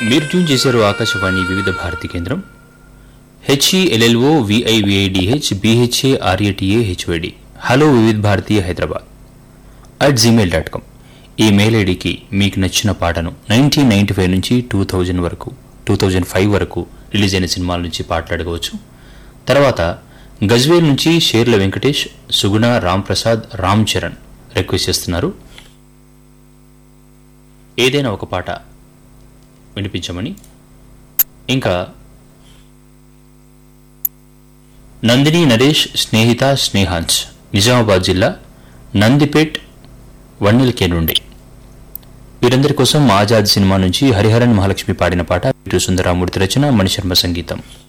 మీరు ట్యూన్ చేశారు ఆకాశవాణి వివిధ భారతి కేంద్రం HELLO VIVIDH BHA RATA HYD hello Vividh Bharatiya Hyderabad at Gmail dot com email ఐడికి మీకు నచ్చిన పాటను నైన్టీన్ నైన్టీ ఫైవ్ నుంచి టూ థౌజండ్ వరకు టూ థౌజండ్ ఫైవ్ వరకు రిలీజ్ అయిన సినిమాల నుంచి పాటలు అడగవచ్చు తర్వాత గజ్వేల్ నుంచి షేర్ల వెంకటేష్ సుగుణ రామ్ ప్రసాద్ రామ్ చరణ్ రిక్వెస్ట్ చేస్తున్నారు ఏదైనా ఒక పాట వినిపించమని ఇంకా నందిని నరేష్ స్నేహిత స్నేహాంచ్ నిజామాబాద్ జిల్లా నందిపేట్ వన్నెల్కే నుండి వీరందరి కోసం ఆజాద్ సినిమా నుంచి హరిహరన్ మహాలక్ష్మి పాడిన పాట వీరు సుందరామూర్తి రచన మణిశర్మ సంగీతం